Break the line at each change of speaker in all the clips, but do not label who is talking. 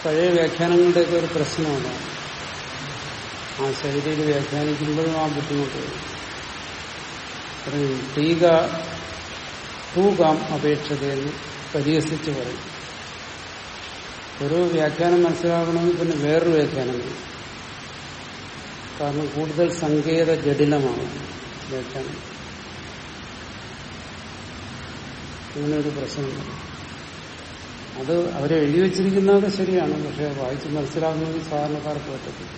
പഴയ വ്യാഖ്യാനങ്ങളുടെയൊക്കെ ഒരു പ്രശ്നമാണ് ആ ശൈലിയിൽ വ്യാഖ്യാനിക്കുമ്പോഴും ആ ബുദ്ധിമുട്ട് വരും. പറയും ടീക തൂകാം അപേക്ഷതയെന്ന് പരിഹസിച്ച് പറയും ഒരു വ്യാഖ്യാനം മനസ്സിലാക്കണമെങ്കിൽ പിന്നെ വേറൊരു വ്യാഖ്യാനം വേണം. കാരണം കൂടുതൽ സങ്കേത ജടിലമാണ് വ്യാഖ്യാനം അങ്ങനെ ഒരു പ്രശ്നമുണ്ട് അത് അവരെ എഴുതി വെച്ചിരിക്കുന്നതൊക്കെ ശരിയാണ് പക്ഷെ വായിച്ച് മനസ്സിലാക്കണമെങ്കിൽ സാധാരണക്കാർക്ക് പറ്റത്തില്ല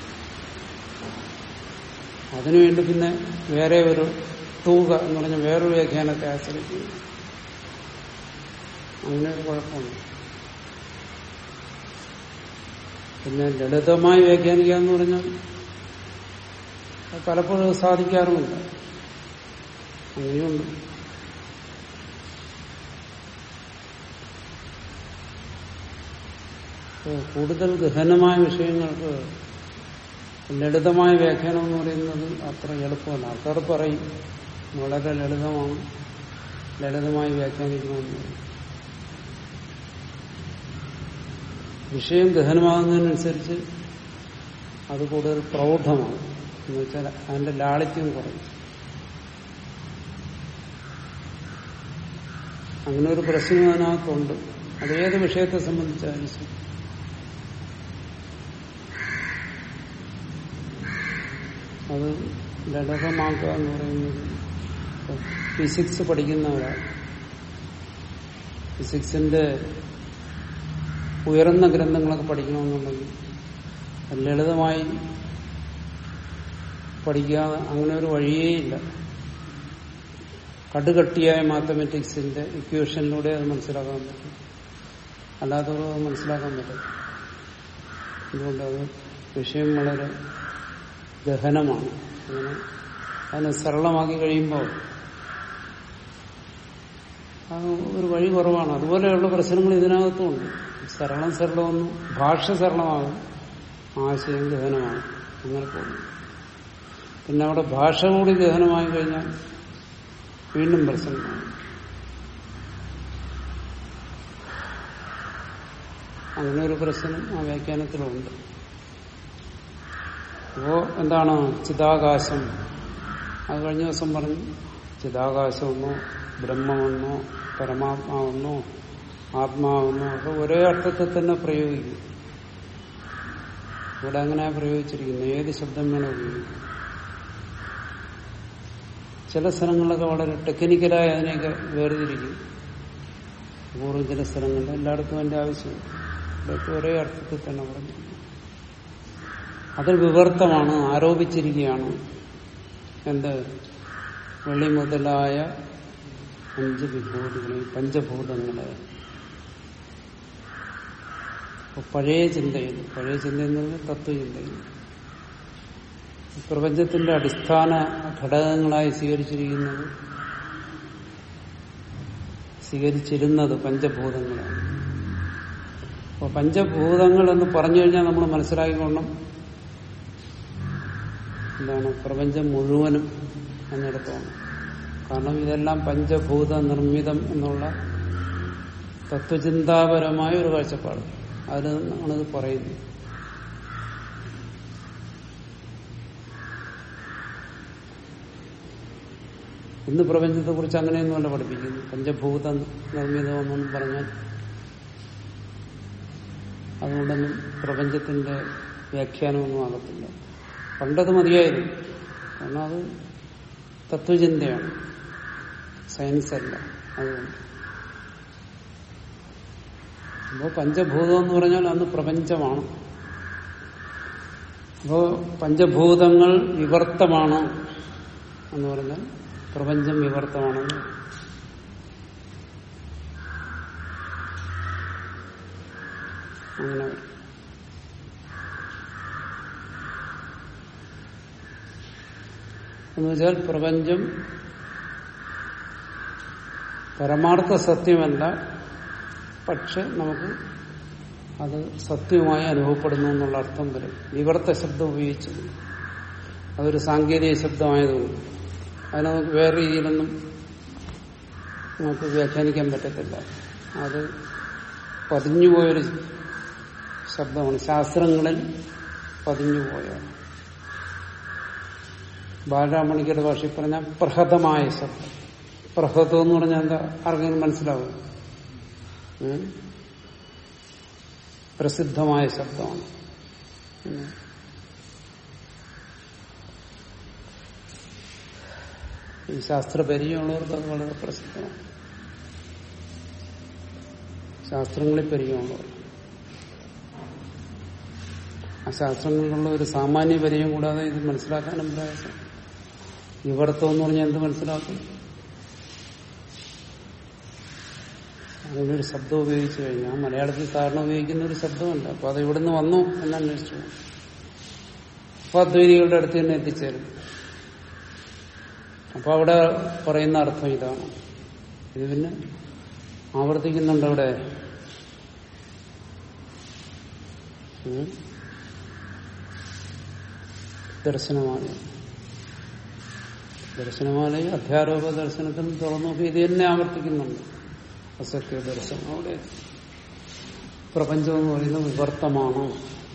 അതിനുവേണ്ടി പിന്നെ വേറെ ഒരു തൂക എന്ന് പറഞ്ഞ വേറൊരു വ്യാഖ്യാനത്തെ ആശ്രയിക്കുന്നു അങ്ങനെ ഒരു കുഴപ്പമുണ്ട് പിന്നെ ലളിതമായി വ്യാഖ്യാനിക്കുക എന്ന് പറഞ്ഞാൽ അത് പലപ്പോഴും അത് സാധിക്കാറുമില്ല അങ്ങനെയുണ്ട് ഇപ്പോ കൂടുതൽ ഗഹനമായ വിഷയങ്ങൾക്ക് ലളിതമായ വ്യാഖ്യാനം എന്ന് പറയുന്നത് അത്ര എളുപ്പമല്ല ആൾക്കാർ പറയും വളരെ ലളിതമാണ് ലളിതമായി വ്യാഖ്യാനിക്കണമെന്ന് പറയും. വിഷയം ഗഹനമാകുന്നതിനനുസരിച്ച് അത് കൂടുതൽ പ്രൗഢമാണ് എന്ന് വെച്ചാൽ അതിന്റെ ലാളിത്യം കുറയും അങ്ങനെ ഒരു പ്രശ്നം അതിനകത്തുണ്ട് അത് ഏത് വിഷയത്തെ സംബന്ധിച്ചാലും ശരി. അത് ലളിതമാക്കുക എന്ന് പറയുന്നത് ഇപ്പൊ ഫിസിക്സ് പഠിക്കുന്ന ഒരാൾ ഫിസിക്സിന്റെ ഉയർന്ന ഗ്രന്ഥങ്ങളൊക്കെ പഠിക്കണമെന്നുണ്ടെങ്കിൽ അത് ലളിതമായി പഠിക്കാതെ അങ്ങനെ ഒരു വഴിയേ ഇല്ല കടുകട്ടിയായ മാത്തമെറ്റിക്സിന്റെ ഇക്വേഷനിലൂടെ അത് മനസ്സിലാക്കാൻ പറ്റും അല്ലാതെ അത് മനസ്സിലാക്കാൻ പറ്റും അതുകൊണ്ട് അത് വിഷയം വളരെ ഗഹനമാണ് അങ്ങനെ അതിനെ സരളമാക്കി കഴിയുമ്പോൾ അത് ഒരു വഴി കുറവാണ് അതുപോലെയുള്ള പ്രശ്നങ്ങൾ ഇതിനകത്തുമുണ്ട് സരളം സരളമൊന്നും ഭാഷ സരളമാകും ആശയം ഗഹനമാകും അങ്ങനെ പോകുന്നു പിന്നെ അവിടെ ഭാഷ കൂടി ഗഹനമായി കഴിഞ്ഞാൽ വീണ്ടും പ്രശ്നമാണ് അങ്ങനെ ഒരു പ്രശ്നം ആ വ്യാഖ്യാനത്തിലുണ്ട് അപ്പോ എന്താണ് ചിതാകാശം അത് കഴിഞ്ഞ ദിവസം പറഞ്ഞു ചിതാകാശമെന്നോ ബ്രഹ്മമെന്നോ പരമാത്മാവെന്നോ ആത്മാവെന്നോ ഒക്കെ ഒരേ അർത്ഥത്തിൽ തന്നെ പ്രയോഗിക്കും ഇവിടെ അങ്ങനെ പ്രയോഗിച്ചിരിക്കുന്നു ഏത് ശബ്ദം വേണം ഉപയോഗിക്കും ചില സ്ഥലങ്ങളിലൊക്കെ വളരെ ടെക്നിക്കലായി അതിനെയൊക്കെ വേർതിരിക്കും പൂർവ്വം ചില സ്ഥലങ്ങളിൽ എല്ലായിടത്തും അതിന്റെ ആവശ്യമില്ല ഇതൊക്കെ ഒരേ അർത്ഥത്തിൽ തന്നെ പറഞ്ഞു അതിൽ വിവർത്തമാണ് ആരോപിച്ചിരിക്കുകയാണ് എന്ത് വെള്ളി മുതലായ അഞ്ച് വിഭൂതികളെ പഞ്ചഭൂതങ്ങളെ അപ്പൊ പഴയ ചിന്തയിൽ പഴയ ചിന്ത എന്ന് പറഞ്ഞാൽ തത്വചിന്തയിൽ ഈ പ്രപഞ്ചത്തിന്റെ അടിസ്ഥാന ഘടകങ്ങളായി സ്വീകരിച്ചിരിക്കുന്നത് സ്വീകരിച്ചിരുന്നത് പഞ്ചഭൂതങ്ങളാണ് അപ്പൊ പഞ്ചഭൂതങ്ങൾ എന്ന് പറഞ്ഞു കഴിഞ്ഞാൽ നമ്മൾ മനസ്സിലാക്കിക്കൊള്ളണം എന്താണ് പ്രപഞ്ചം മുഴുവനും എന്നിടത്താണ് കാരണം ഇതെല്ലാം പഞ്ചഭൂത നിർമ്മിതം എന്നുള്ള തത്വചിന്താപരമായ ഒരു കാഴ്ചപ്പാട് അതിനാണ് ഇത് പറയുന്നത് ഇന്ന് പ്രപഞ്ചത്തെ കുറിച്ച് അങ്ങനെയൊന്നുമല്ല പഠിപ്പിക്കുന്നു പഞ്ചഭൂത നിർമ്മിതമെന്നൊന്നും പറഞ്ഞാൽ അതുകൊണ്ടൊന്നും പ്രപഞ്ചത്തിന്റെ വ്യാഖ്യാനമൊന്നും ആകത്തില്ല പണ്ടത് മതിയായിരുന്നു കാരണം അത് തത്വചിന്തയാണ് സയൻസ് അല്ല അതുകൊണ്ട് അപ്പോൾ പഞ്ചഭൂതം എന്ന് പറഞ്ഞാൽ അന്ന് പ്രപഞ്ചമാണ് അപ്പോ പഞ്ചഭൂതങ്ങൾ വിവർത്തമാണ് എന്ന് പറഞ്ഞാൽ പ്രപഞ്ചം വിവർത്തമാണ് അങ്ങനെ വരും എന്ന് വെച്ചാൽ പ്രപഞ്ചം പരമാർത്ഥ സത്യമല്ല പക്ഷെ നമുക്ക് അത് സത്യമായി അനുഭവപ്പെടുന്നു എന്നുള്ള അർത്ഥം വരും വിവർത്ത ശബ്ദം ഉപയോഗിച്ചത് അതൊരു സാങ്കേതിക ശബ്ദമായതുകൊണ്ട് അതിനെ നമുക്ക് വേറെ രീതിയിലൊന്നും നമുക്ക് വ്യാഖ്യാനിക്കാൻ പറ്റത്തില്ല അത് പതിഞ്ഞുപോയൊരു ശബ്ദമാണ് ശാസ്ത്രങ്ങളിൽ പതിഞ്ഞുപോയാണ് ബാലരാമണിക്കയുടെ ഭാഷയിൽ പറഞ്ഞാൽ പ്രഹതമായ ശബ്ദം പ്രഹതം എന്ന് പറഞ്ഞാൽ എന്താ ആർക്കെങ്കിലും മനസ്സിലാവും ഉം? പ്രസിദ്ധമായ ശബ്ദമാണ് ഉം. ഈ ശാസ്ത്ര പരിചയമുള്ളവർക്ക് അത് വളരെ പ്രസിദ്ധമാണ് ശാസ്ത്രങ്ങളിൽ പരിചയമുള്ളവർ ആ ശാസ്ത്രങ്ങളിലുള്ള ഒരു സാമാന്യ പരിചയം കൂടാതെ ഇത് മനസ്സിലാക്കാനും പ്രയാസം വിവർത്തം എന്ന് പറഞ്ഞാൽ എന്ത് മനസ്സിലാക്കും അങ്ങനെ ഒരു ശബ്ദം ഉപയോഗിച്ചു കഴിഞ്ഞാൽ മലയാളത്തിൽ സാധാരണ ഉപയോഗിക്കുന്ന ഒരു ശബ്ദമല്ല അപ്പൊ അത് ഇവിടുന്ന് വന്നു എന്ന് അന്വേഷിച്ചു അപ്പൊ അദ്വൈതികളുടെ അടുത്ത് തന്നെ എത്തിച്ചേരും അപ്പൊ അവിടെ പറയുന്ന അർത്ഥം ഇതാണ് ഇത് പിന്നെ ആവർത്തിക്കുന്നുണ്ട് അവിടെ ഉം. ദർശനമാണ് ദർശനമാലയും അധ്യാരോപ ദർശനത്തിനും തുറന്നു നോക്കി ഇത് തന്നെ ആവർത്തിക്കുന്നുണ്ട് അസത്യ ദർശനം അവിടെ പ്രപഞ്ചം എന്ന് പറയുന്നത് വിവർത്തമാണ്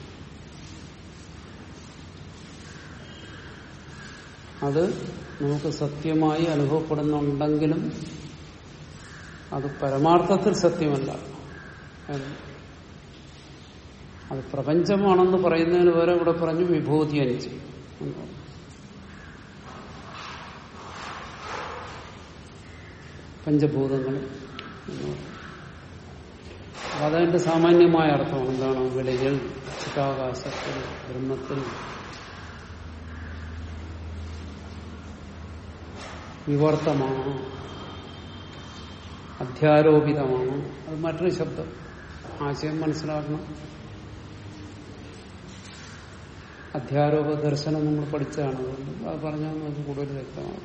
അത് നമുക്ക് സത്യമായി അനുഭവപ്പെടുന്നുണ്ടെങ്കിലും അത് പരമാർത്ഥത്തിൽ സത്യമല്ല എന്ന്. അത് പ്രപഞ്ചമാണെന്ന് പറയുന്നതിന് വരെ ഇവിടെ പറഞ്ഞു വിഭൂതി അഞ്ച് എന്ന് പറഞ്ഞു. പഞ്ചഭൂതങ്ങൾ എന്ന് പറഞ്ഞു. അപ്പൊ അതതിന്റെ സാമാന്യമായ അർത്ഥമാണ് എന്താണ് വെളിയിൽ ചിതാകാശത്തിൽ ബ്രഹ്മത്തിൽ വിവർത്തമാണ് അധ്യാരോപിതമാണ് അത് മറ്റൊരു ശബ്ദം ആശയം മനസ്സിലാക്കണം അധ്യാരോപ ദർശനം നമ്മൾ പഠിച്ചതാണ് അതുകൊണ്ട് അത് പറഞ്ഞാൽ നമുക്ക് കൂടുതൽ വ്യക്തമാണ്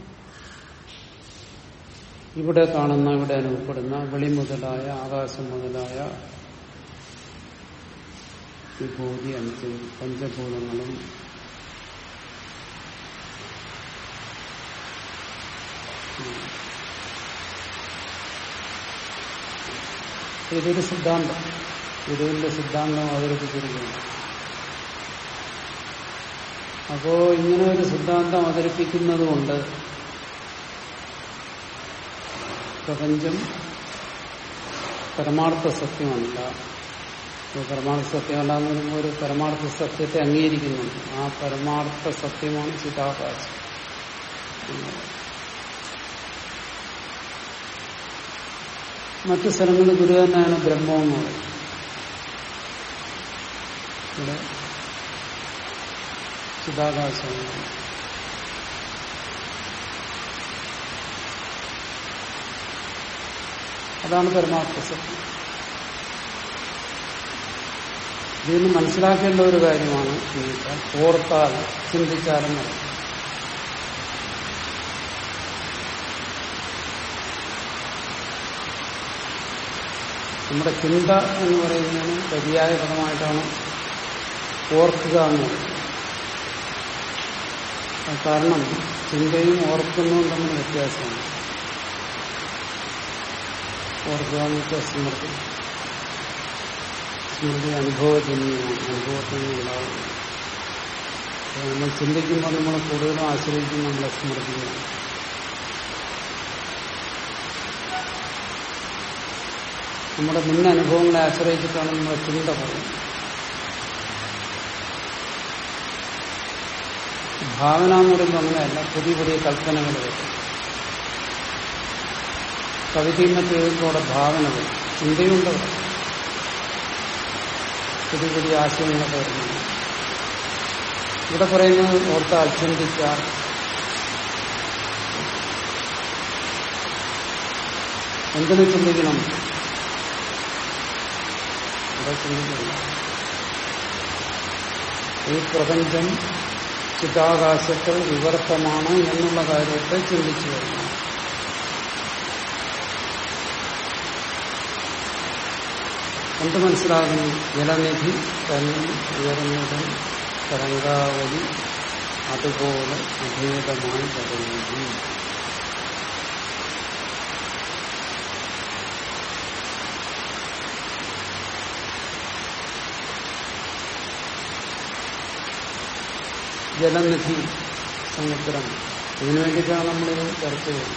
ഇവിടെ കാണുന്ന ഇവിടെ അനുഭവപ്പെടുന്ന വെളി മുതലായ ആകാശം മുതലായ വിഭൂതി അഞ്ച് പഞ്ചഭൂതങ്ങളും ഇതൊരു സിദ്ധാന്തം ഗുരുവിന്റെ സിദ്ധാന്തം അവതരിപ്പിച്ചിരിക്കുന്നു അപ്പോ ഇങ്ങനെ ഒരു സിദ്ധാന്തം അവതരിപ്പിക്കുന്നത് കൊണ്ട് പ്രപഞ്ചം പരമാർത്ഥ സത്യമല്ല ഇത് പരമാർത്ഥ സത്യമല്ല എന്ന് പറയുമ്പോൾ ഒരു പരമാർത്ഥ സത്യത്തെ അംഗീകരിക്കുന്നുണ്ട് ആ പരമാർത്ഥ സത്യമാണ് ചിതാകാശം മറ്റു സ്ഥലങ്ങളിൽ ഗുരു തന്നെയാണ് ബ്രഹ്മം എന്ന് പറയുന്നത് ഇവിടെ ചിതാകാശമാണ് അതാണ് പരമാർത്ഥ സത്യം ഇതിന് മനസ്സിലാക്കേണ്ട ഒരു കാര്യമാണ് എന്ന് വെച്ചാൽ ഓർത്താൽ ചിന്തിച്ചാലും മതി നമ്മുടെ ചിന്ത എന്ന് പറയുന്നതിന് പര്യായ പദമായിട്ടാണ് ഓർക്കുക എന്ന് പറയുന്നത് അത് കാരണം ചിന്തയും ഓർക്കുന്നതും തമ്മിൽ വ്യത്യാസമാണ് ഓർക്കുക എന്ന് വെച്ചാൽ സ്മൃതി സ്മൃതി അനുഭവജന്യമാണ് അനുഭവത്തിൽ നിന്നുണ്ടാകുന്നത് അപ്പോൾ നമ്മൾ ചിന്തിക്കുമ്പോൾ നമ്മൾ കൂടുതലും ആശ്രയിക്കും നമ്മളെ സ്മൃതിയാണ് നമ്മുടെ മുൻ അനുഭവങ്ങളെ ആശ്രയിച്ചിട്ടാണ് നമ്മുടെ ചിന്ത പറയുന്നത് ഭാവന എന്ന് പറയുമ്പോൾ അങ്ങനെയല്ല പുതിയ പുതിയ കൽപ്പനകൾ വരും കവിതയും മറ്റും എഴുതുമ്പോൾ അവിടെ ഭാവന വരും ചിന്തയുണ്ട് അവിടെ. പുതിയ പുതിയ ആശയങ്ങളൊക്കെ വരുന്നുണ്ട് ഇവിടെ പറയുന്നത് ഓർത്താൽ ചിന്തിച്ചാൽ എന്തിനു ചിന്തിക്കണം ഇവിടെ ചിന്തിക്കണം ഈ പ്രപഞ്ചം ചിതാകാശത്തിൽ വിവർത്തമാണ് എന്നുള്ള കാര്യത്തെ ചിന്തിച്ചു വരുന്നു എന്ത് മനസ്സിലാകുന്നു ജലനിധി തന്നെ ഉയർന്നതും തരംഗാവലി അതുപോലെ അഭേദമായി പറയുന്നു ജലനിധി സമുദ്രം ഇതിനു വേണ്ടിയിട്ടാണ് നമ്മളിത് ചർച്ച ചെയ്യുന്നത്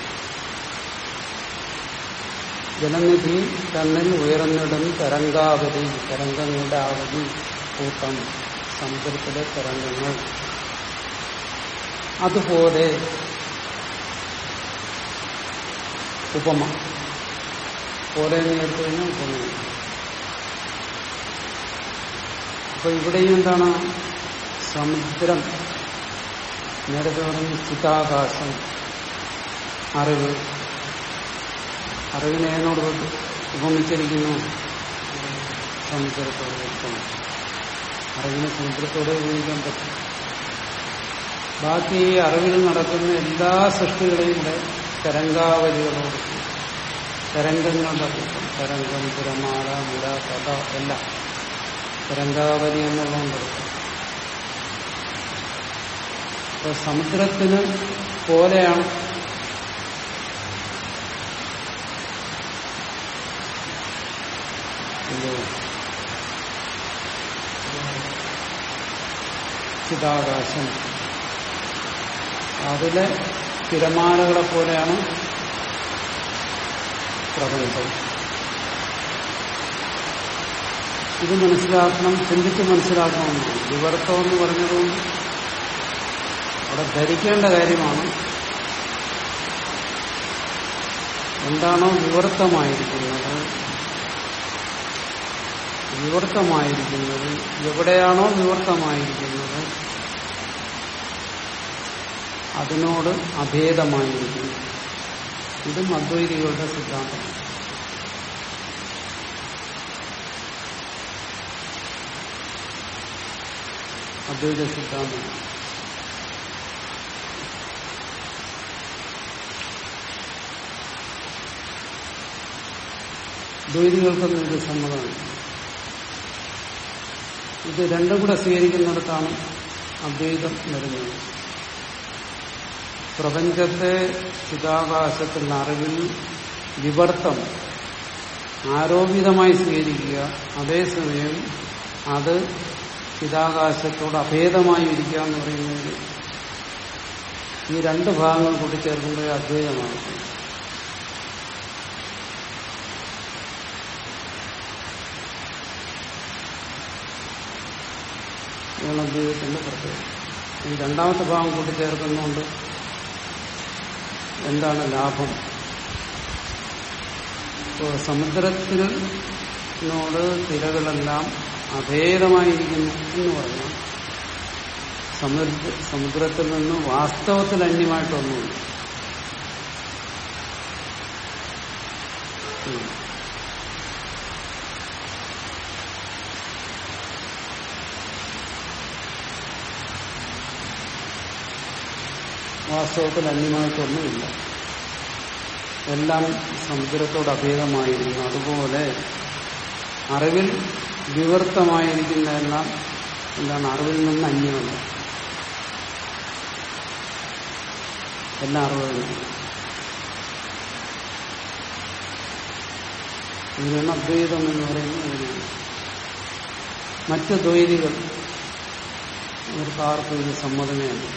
ജലനിധി തന്നിൽ ഉയർന്നിടും തരംഗാവധി തരംഗങ്ങളുടെ അവധി കൂട്ടം സമുദ്രത്തിലെ തരംഗങ്ങൾ അതുപോലെ ഉപമ പോലെ എന്ന് എടുത്തു കഴിഞ്ഞാൽ ഉപമ അപ്പൊ ഇവിടെയും എന്താണ് സമുദ്രം നേരത്തെ പറഞ്ഞു ചിതാകാശം അറിവ് അറിവിനെ ഏതിനോട് ഉപമിച്ചിരിക്കുന്നു സമുദ്രത്തോട് വ്യക്തമാണ് അറിവിനെ സമുദ്രത്തോടെ ഉപയോഗിക്കാൻ പറ്റും ബാക്കി ഈ അറിവിൽ നടക്കുന്ന എല്ലാ സൃഷ്ടികളെയും ഇവിടെ തരംഗാവലികളോട് തരംഗങ്ങളുടെ കൂട്ടം തരംഗം തിരമാല മുട കഥ എല്ലാം തരംഗാവലി എന്നുള്ളതുകൊണ്ട് അപ്പൊ സമുദ്രത്തിന് പോലെയാണ് ഇത് ചിതാകാശം അതിലെ തിരമാലകളെ പോലെയാണ് പ്രപഞ്ചം ഇത് മനസ്സിലാക്കണം ചിന്തിച്ച് മനസ്സിലാക്കണമെന്നാണ് വിവർത്തം എന്ന് പറഞ്ഞതുകൊണ്ട് അവിടെ ധരിക്കേണ്ട കാര്യമാണ് എന്താണോ വിവർത്തമായിരിക്കുന്നത് വിവർത്തമായിരിക്കുന്നത് എവിടെയാണോ വിവർത്തമായിരിക്കുന്നത് അതിനോട് അഭേദമായിരിക്കുന്നു ഇതും അദ്വൈതികളുടെ സിദ്ധാന്തമാണ് അദ്വൈത സിദ്ധാന്തമാണ് ദ്വൈതികൾക്കൊന്നും ഇത് സമ്മതമാണ് ഇത് രണ്ടും കൂടെ സ്വീകരിക്കുന്നിടത്താണ് അദ്വൈതം വരുന്നത് പ്രപഞ്ചത്തെ ചിതാകാശത്തിൽ അറിവിൽ വിവർത്തം ആരോപിതമായി സ്വീകരിക്കുക അതേസമയം അത് ചിതാകാശത്തോട് അഭേദമായി ഇരിക്കുക എന്ന് പറയുന്നത് ഈ രണ്ട് ഭാഗങ്ങൾ കൂട്ടിച്ചേർക്കുമ്പോഴേ അദ്വൈതമാണ് ഇതാണ് അദ്വൈതത്തിന്റെ പ്രത്യേകത ഈ രണ്ടാമത്തെ ഭാഗം കൂട്ടിച്ചേർക്കുന്നതുകൊണ്ട് എന്താണ് ലാഭം ഇപ്പോൾ സമുദ്രത്തിനോട് തിരകളെല്ലാം അഭേദമായിരിക്കുന്നു എന്ന് പറഞ്ഞാൽ സമുദ്ര സമുദ്രത്തിൽ നിന്ന് വാസ്തവത്തിൽ അന്യമായിട്ടൊന്നുമില്ല ഉം. വാസ്തവത്തിൽ അന്യമായിട്ടൊന്നുമില്ല എല്ലാം സമുദ്രത്തോട് അഭേദമായിരിക്കുന്നു അതുപോലെ അറിവിൽ വിവർത്തമായിരിക്കുന്നതെല്ലാം എന്താണ് അറിവിൽ നിന്ന് അന്യമല്ല എല്ലാം അറിവുകളും ഇതിനാണ് അദ്വൈതം എന്ന് പറയുന്നത് ഇതിനാണ് മറ്റ് ദ്വൈതികൾ ഇവർക്ക് ആർക്കും ഇത് സമ്മതമേ അല്ല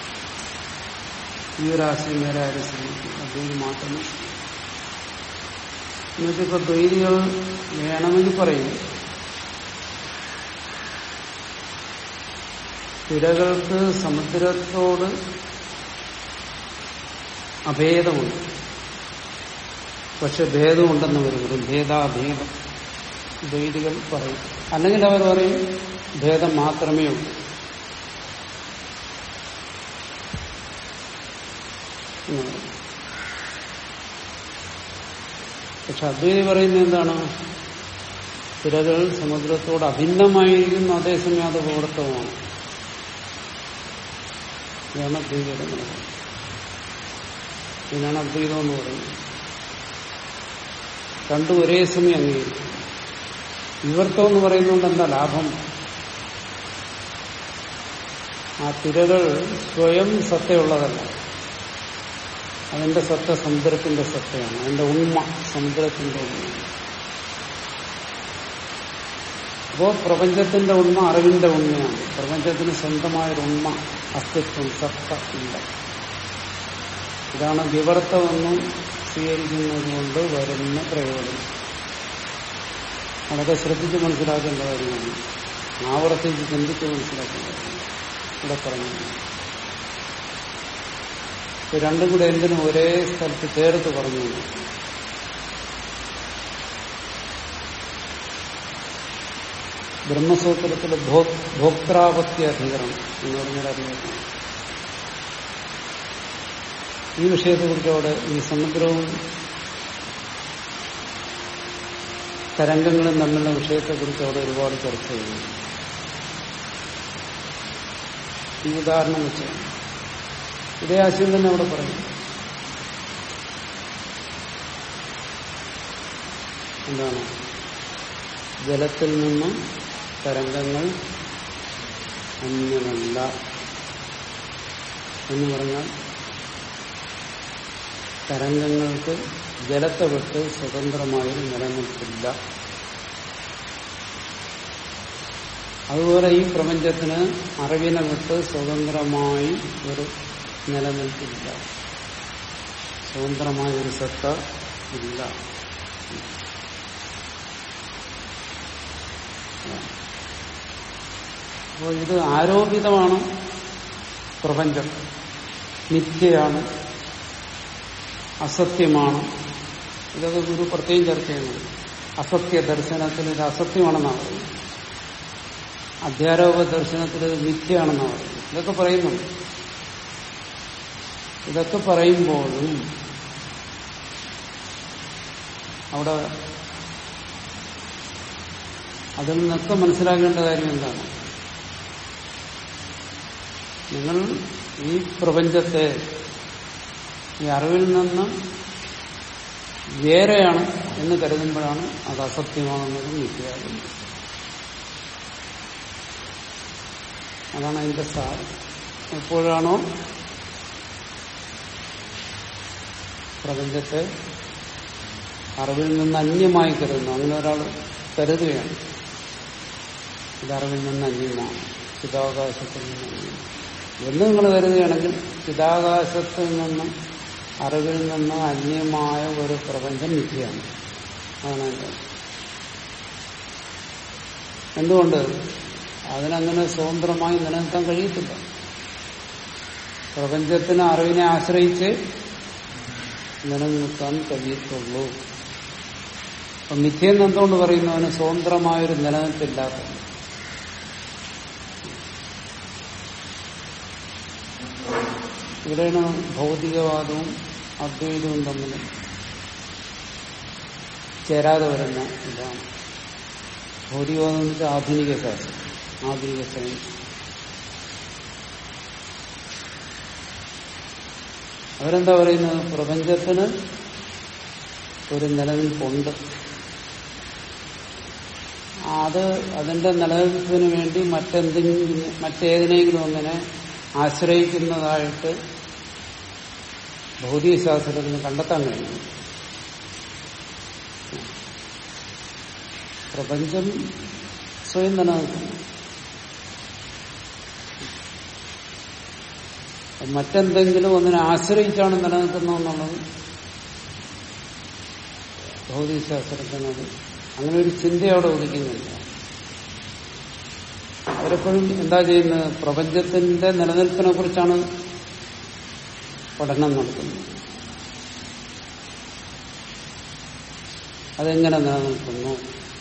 ഈ ഒരു ആശയം വേറെ ആരും ശ്രമിക്കും അദ്വൈതി മാത്രമേ എന്നുവെച്ചിപ്പോ ദ്വൈതികൾ വേണമെങ്കിൽ പറയും തിരകൾക്ക് സമുദ്രത്തോട് അഭേദമുണ്ട് പക്ഷെ ഭേദമുണ്ടെന്ന് വരും ഭേദാഭേദം ദ്വൈതികൾ പറയും അല്ലെങ്കിൽ അവർ പറയും ഭേദം മാത്രമേ ഉള്ളൂ എന്ന് പറയും. പക്ഷെ അദ്വൈതി പറയുന്നത് എന്താണ് തിരകൾ സമുദ്രത്തോട് അഭിന്നമായിരിക്കുന്നു അതേസമയം അത് പ്രവർത്തകമാണ് ഇതാണ് അദ്വൈതയുടെ നിലപാട് ഇതിനാണ് അദ്വൈതം എന്ന് പറയുന്നത് രണ്ടും ഒരേ സമയം അംഗീകരിക്കും വിവർത്തം എന്ന് പറയുന്നതുകൊണ്ട് എന്താ ലാഭം ആ തിരകൾ സ്വയം സത്തയുള്ളതല്ല അതിന്റെ സത്ത സമുദ്രത്തിന്റെ സത്തയാണ് അതിന്റെ ഉണ്മ സമുദ്രത്തിന്റെ ഉണ്മയാണ് അപ്പോ പ്രപഞ്ചത്തിന്റെ ഉണ്മ അറിവിന്റെ ഉണ്മയാണ് പ്രപഞ്ചത്തിന് സ്വന്തമായൊരു ഉണ്മ അസ്തിത്വം സത്ത ഇല്ല ഇതാണ് വിവർത്തമെന്ന് സ്വീകരിക്കുന്നത് കൊണ്ട് വരുന്ന പ്രയോജനം വളരെ ശ്രദ്ധിച്ച് മനസ്സിലാക്കേണ്ട കാര്യമാണ് ആവർത്തിച്ച് ചിന്തിച്ച് മനസ്സിലാക്കേണ്ട കാര്യമാണ് ഇവിടെ പറഞ്ഞു ഇത് രണ്ടും കൂടെ എന്തിനും ഒരേ സ്ഥലത്ത് ചേർത്ത് പറഞ്ഞു ബ്രഹ്മസൂത്രത്തിലെ ഭോക്താപത്യ അധികരണം എന്ന് പറഞ്ഞാൽ അറിയാം ഈ വിഷയത്തെക്കുറിച്ച് അവിടെ ഈ സമുദ്രവും തരംഗങ്ങളും തമ്മിലുള്ള വിഷയത്തെക്കുറിച്ച് അവിടെ ഒരുപാട് ചർച്ച ചെയ്യുന്നു ഈ ഉദാഹരണം വെച്ച് ഇതേ ആശയം തന്നെ അവിടെ പറയും എന്താണ് ജലത്തിൽ നിന്ന് തരംഗങ്ങൾ അന്യമല്ല എന്ന് പറഞ്ഞാൽ തരംഗങ്ങൾക്ക് ജലത്തെ വിട്ട് സ്വതന്ത്രമായൊരു നിലനിൽപ്പില്ല അതുപോലെ ഈ പ്രപഞ്ചത്തിന് അറിവിനെ വിട്ട് സ്വതന്ത്രമായി ഒരു നിലനിൽപ്പില്ല സ്വതന്ത്രമായ ഒരു സത്ത ഇല്ല അപ്പോൾ ഇത് ആരോപിതമാണ് പ്രപഞ്ചം നിത്യയാണ് അസത്യമാണ് ഇതൊക്കെ ഗുരു പ്രത്യേകം ചർച്ച ചെയ്യുന്നത് അസത്യ ദർശനത്തിൽ ഇത് അസത്യമാണെന്നാണ് പറയുന്നത് അധ്യാരോപ ദർശനത്തിൽ ഇത് മിഥ്യയാണെന്നാണ് പറയുന്നത് ഇതൊക്കെ പറയുന്നുണ്ട് ഇതൊക്കെ പറയുമ്പോഴും അവിടെ അതിൽ നിന്നൊക്കെ മനസ്സിലാക്കേണ്ട കാര്യം എന്താണ് നിങ്ങൾ ഈ പ്രപഞ്ചത്തെ ഈ അറിവിൽ നിന്ന് വേറെയാണ് എന്ന് കരുതുമ്പോഴാണ് അത് അസത്യമാണെന്നതും മിഥ്യയാകുന്നത് അതാണ് അതിന്റെ സാരം എപ്പോഴാണോ പ്രപഞ്ചത്തെ അറിവിൽ നിന്ന് അന്യമായി കരുതുന്നു അങ്ങനെ ഒരാൾ കരുതുകയാണ് ഇത് അറിവിൽ നിന്ന് അന്യമാണ് ചിതാകാശത്തിൽ നിന്ന് അന്യമാണ് എന്ന് നിങ്ങൾ കരുതുകയാണെങ്കിൽ ചിതാകാശത്തിൽ നിന്ന് അറിവിൽ നിന്ന് അന്യമായ ഒരു പ്രപഞ്ചം നിൽക്കുകയാണ് അതാണ് അതിന്റെ എന്തുകൊണ്ട് അതിനങ്ങനെ സ്വതന്ത്രമായി നിലനിർത്താൻ കഴിയത്തില്ല പ്രപഞ്ചത്തിന് അറിവിനെ ആശ്രയിച്ച് നിലനിർത്താൻ കഴിയത്തുള്ളൂ അപ്പൊ മിഥ്യെന്ന് എന്തുകൊണ്ട് പറയുന്നു അവന് സ്വതന്ത്രമായൊരു നിലനിൽപ്പില്ലാത്തത് ഇവിടെയാണ് ഭൗതികവാദവും അദ്വൈതവും തമ്മിൽ ചേരാതെ വരുന്ന ഇതാണ് ഭൗതികവാദം എന്ന് വെച്ചാൽ ആധുനിക ശാസ്ത്രം ആധുനിക സയൻസ് അവരെന്താ പറയുന്നത് പ്രപഞ്ചത്തിന് ഒരു നിലനിൽപ്പുണ്ട് അത് അതിന്റെ നിലനിൽപ്പിന് വേണ്ടി മറ്റെന്തെങ്കിലും മറ്റേതിനെങ്കിലും ഒന്നിനെ ആശ്രയിക്കുന്നതായിട്ട് ഭൗതികശാസ്ത്രത്തിന് കണ്ടെത്താൻ കഴിയും പ്രപഞ്ചം സ്വയം നിലനിൽക്കുന്നു മറ്റെന്തെങ്കിലും ഒന്നിനെ ആശ്രയിച്ചാണ് നിലനിൽക്കുന്നതെന്നുള്ളത് ഭൗതികശാസ്ത്രത്തിനത് അങ്ങനെ ഒരു ചിന്ത അവിടെ ഉദിക്കുന്നില്ല അവരെപ്പോഴും എന്താ ചെയ്യുന്നത് പ്രപഞ്ചത്തിന്റെ നിലനിൽപ്പിനെ കുറിച്ചാണ് പഠനം നടത്തുന്നത് അതെങ്ങനെ നിലനിൽക്കുന്നു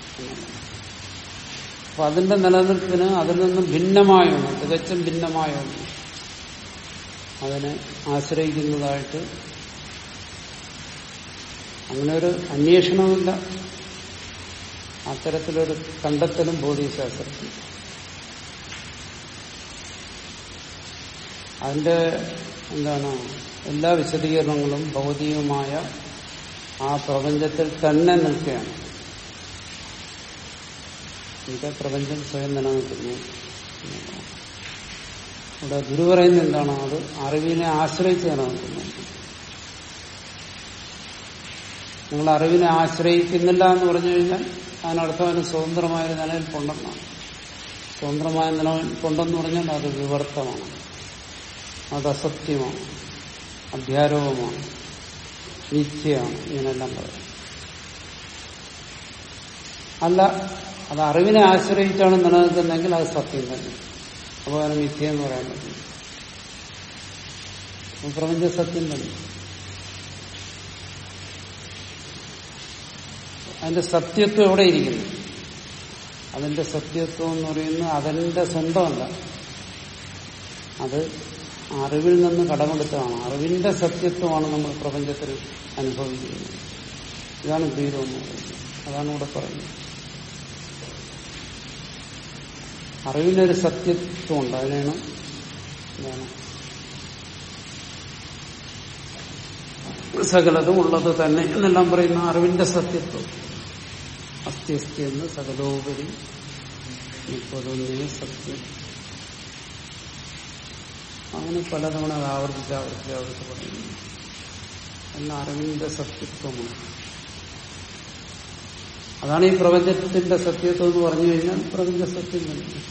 അപ്പൊ അതിന്റെ നിലനിൽപ്പിന് അതിൽ നിന്നും ഭിന്നമായ ഒന്ന് തികച്ചും ഭിന്നമായ ഒന്ന് അതിനെ ആശ്രയിക്കുന്നതായിട്ട് അങ്ങനെ ഒരു അന്വേഷണമില്ല അത്തരത്തിലൊരു കണ്ടെത്തലും ഭൗതികശാസ്ത്രത്തിൽ അതിന്റെ എന്താണ് എല്ലാ വിശദീകരണങ്ങളും ഭൗതികമായ ആ പ്രപഞ്ചത്തിൽ തന്നെ നിൽക്കുകയാണ് ഇത് പ്രപഞ്ചം സ്വയം നിലനിൽക്കുന്നു ഇവിടെ ഗുരു പറയുന്നത് എന്താണ് അത് അറിവിനെ ആശ്രയിച്ച് നിലനിൽക്കുന്നു നിങ്ങൾ അറിവിനെ ആശ്രയിക്കുന്നില്ല എന്ന് പറഞ്ഞു കഴിഞ്ഞാൽ അതിനർത്ഥം അതിന് സ്വതന്ത്രമായൊരു നിലനിൽപ്പുണ്ടെന്നാണ് സ്വതന്ത്രമായ നിലനിൽപ്പുണ്ടെന്ന് പറഞ്ഞാൽ അത് വിവർത്തമാണ് അത് അസത്യമാണ് അധ്യാരോപമാണ് നിത്യമാണ് ഇങ്ങനെല്ലാം പറയും അല്ല അത് അറിവിനെ ആശ്രയിച്ചാണ് നിലനിൽക്കുന്നതെങ്കിൽ അത് സത്യം തന്നെ അപ്പോൾ അതിന് മിഥ്യ എന്ന് പറയാൻ പറ്റും അപ്പോൾ പ്രപഞ്ച സത്യം തന്നെ അതിന്റെ സത്യത്വം എവിടെ ഇരിക്കുന്നു അതിന്റെ സത്യത്വം എന്ന് പറയുന്നത് അതിന്റെ സ്വന്തമല്ല അത് അറിവിൽ നിന്ന് കടമെടുത്തതാണ് അറിവിന്റെ സത്യത്വമാണ് നമ്മൾ പ്രപഞ്ചത്തിൽ അനുഭവിക്കുന്നത് ഇതാണ് ദ്വൈതം എന്ന് പറയുന്നത് അതാണ് ഇവിടെ പറയുന്നത് അറിവിനൊരു സത്യത്വമുണ്ട് അതിനാണ് എന്താണ് സകലതും ഉള്ളത് തന്നെ എന്നെല്ലാം പറയുന്ന അറിവിന്റെ സത്യത്വം അസ്ഥ്യസ്ഥി എന്ന് സകലോപരി മുപ്പതൊന്നിന് സത്യം അങ്ങനെ പലതവണ അത് ആവർത്തിച്ച് ആവർത്തിച്ച് ആവർത്തിച്ച് പറയുന്നു എന്ന അറിവിന്റെ സത്യത്വമാണ് അതാണ് ഈ പ്രപഞ്ചത്തിന്റെ സത്യത്വം എന്ന് പറഞ്ഞു കഴിഞ്ഞാൽ പ്രപഞ്ച സത്യം തന്നെ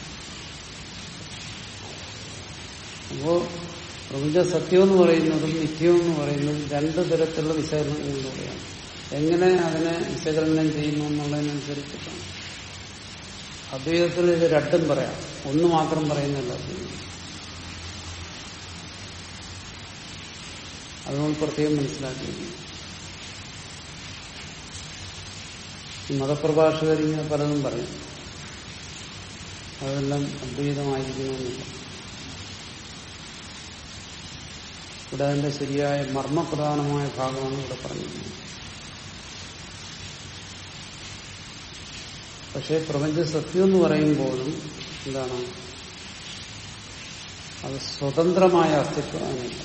അപ്പോ പ്രപഞ്ച സത്യം എന്ന് പറയുന്നതും നിത്യം എന്ന് പറയുന്നതും രണ്ട് തരത്തിലുള്ള വിശകലനങ്ങളിലൂടെയാണ് എങ്ങനെ അതിനെ വിശകലനം ചെയ്യുന്നു എന്നുള്ളതിനനുസരിച്ചിട്ടാണ് അദ്വൈതത്തിൽ ഇത് രണ്ടും പറയാം ഒന്ന് മാത്രം പറയുന്നില്ല അത് നമ്മൾ പ്രത്യേകം മനസ്സിലാക്കിയിരിക്കുന്നു മതപ്രഭാഷകർ ഇങ്ങനെ പലതും പറയും അതെല്ലാം അദ്വൈതമായിരിക്കണമെന്നില്ല ഇവിടെ അതിന്റെ ശരിയായ മർമ്മപ്രധാനമായ ഭാഗമാണ് ഇവിടെ പറഞ്ഞിരിക്കുന്നത് പക്ഷേ പ്രപഞ്ച സത്യം എന്ന് പറയുമ്പോഴും എന്താണ് അത് സ്വതന്ത്രമായ അസ്തിത്വമാണില്ല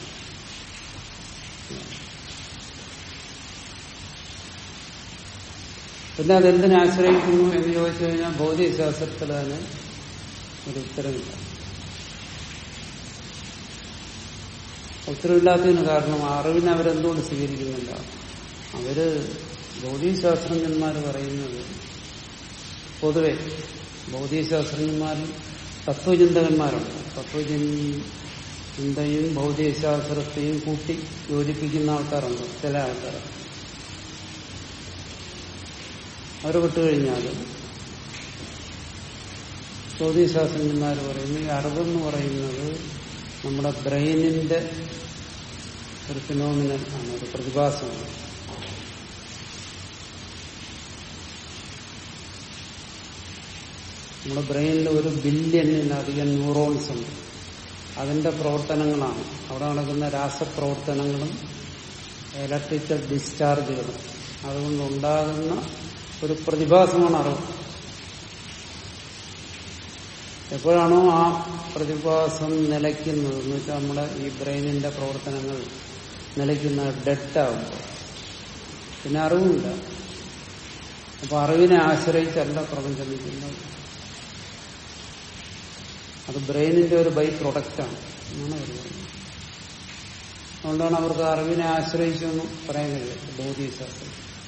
പിന്നെ അതെന്തിനെ ആശ്രയിക്കുന്നു എന്ന് ചോദിച്ചു കഴിഞ്ഞാൽ ഭൗതികശാസ്ത്രത്തിൽ അതിന് ഒരു ഉത്തരവില്ല ഉത്തരവില്ലാത്തതിന് കാരണം അറിവിനെ അവരെന്തുകൊണ്ട് സ്വീകരിക്കുന്നില്ല അവര് ഭൗതികശാസ്ത്രജ്ഞന്മാർ പറയുന്നത് പൊതുവെ ഭൗതികശാസ്ത്രജ്ഞന്മാരിൽ തത്വചിന്തകന്മാരുണ്ട് തത്വചിന്തയും ഭൗതികശാസ്ത്രത്തെയും കൂട്ടി യോജിപ്പിക്കുന്ന ആൾക്കാരുണ്ട് ചില ആൾക്കാർ അവർ വിട്ടുകഴിഞ്ഞാൽ ഭൗതികശാസ്ത്രജ്ഞന്മാർ പറയുന്നു ഈ അറിവെന്ന് പറയുന്നത് നമ്മുടെ ബ്രെയിനിന്റെ ഒരു ഫിനോമിനൽ ആണ് ഒരു പ്രതിഭാസമാണ് നമ്മുടെ ബ്രെയിനിൽ ഒരു ബില്യണിലധികം ന്യൂറോൺസ് ഉണ്ട് അതിന്റെ പ്രവർത്തനങ്ങളാണ് അവിടെ നടക്കുന്ന രാസപ്രവർത്തനങ്ങളും ഇലക്ട്രിക്കൽ ഡിസ്ചാർജുകളും അതുകൊണ്ടുണ്ടാകുന്ന ഒരു പ്രതിഭാസമാണ് അറിവ് എപ്പോഴാണോ ആ പ്രതിഭാസം നിലയ്ക്കുന്നത് എന്ന് വെച്ചാൽ നമ്മുടെ ഈ ബ്രെയിനിന്റെ പ്രവർത്തനങ്ങൾ നിലയ്ക്കുന്ന ഡെഡാകുമ്പോൾ പിന്നെ അറിവില്ല അപ്പൊ അറിവിനെ ആശ്രയിച്ചല്ല പ്രപഞ്ചം നിൽക്കുന്നത് അത് ബ്രെയിനിന്റെ ഒരു ബൈ പ്രൊഡക്റ്റാണ് എന്നാണ് അവർ പറയുന്നത് അതുകൊണ്ടാണ് അവർക്ക് അറിവിനെ ആശ്രയിച്ചൊന്നും പറയാൻ കഴിയും ഭൗതികശാസ്ത്രം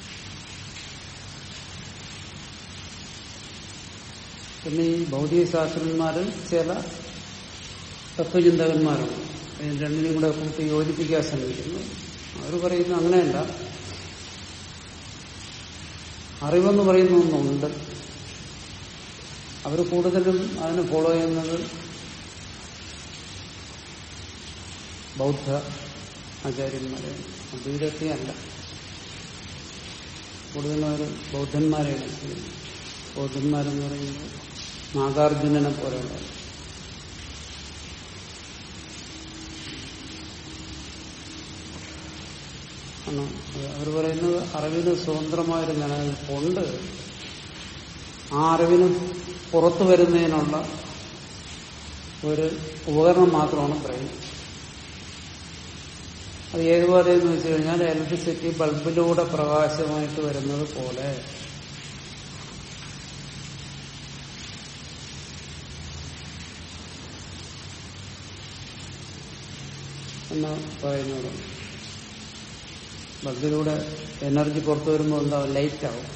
പിന്നെ ഈ ഭൗതികശാസ്ത്രന്മാരിൽ ചില തത്വചിന്തകന്മാരുണ്ട് ഇത് രണ്ടിനും കൂടെ കൂട്ടി യോജിപ്പിക്കാൻ ശ്രമിക്കുന്നു അവർ പറയുന്നു അങ്ങനെയല്ല അറിവെന്ന് പറയുന്ന ഒന്നുണ്ട് അവർ കൂടുതലും അതിനെ ഫോളോ ചെയ്യുന്നത് ബൗദ്ധ ആചാര്യന്മാരെ അദ്വൈതത്തെ അല്ല കൂടുതലും അവർ ബൗദ്ധന്മാരെയാണ് ചെയ്യുന്നത് ബൗദ്ധന്മാരെന്ന് പറയുന്നത് നാഗാർജുനനെ പോലെയുള്ള അവർ പറയുന്നത് അറിവിന് സ്വതന്ത്രമായൊരു നിലനിൽപ്പുണ്ട് ആ അറിവിന് പുറത്തു വരുന്നതിനുള്ള ഒരു ഉപകരണം മാത്രമാണ് ബ്രെയിൻ അത് ഏതുപോലെ എന്ന് വെച്ച് കഴിഞ്ഞാൽ ഇലക്ട്രിസിറ്റി ബൾബിലൂടെ പ്രകാശമായിട്ട് വരുന്നത് പോലെ എന്ന് പറയുന്നത് ബൾബിലൂടെ എനർജി പുറത്തു വരുമ്പോൾ എന്താവും ലൈറ്റ് ആവും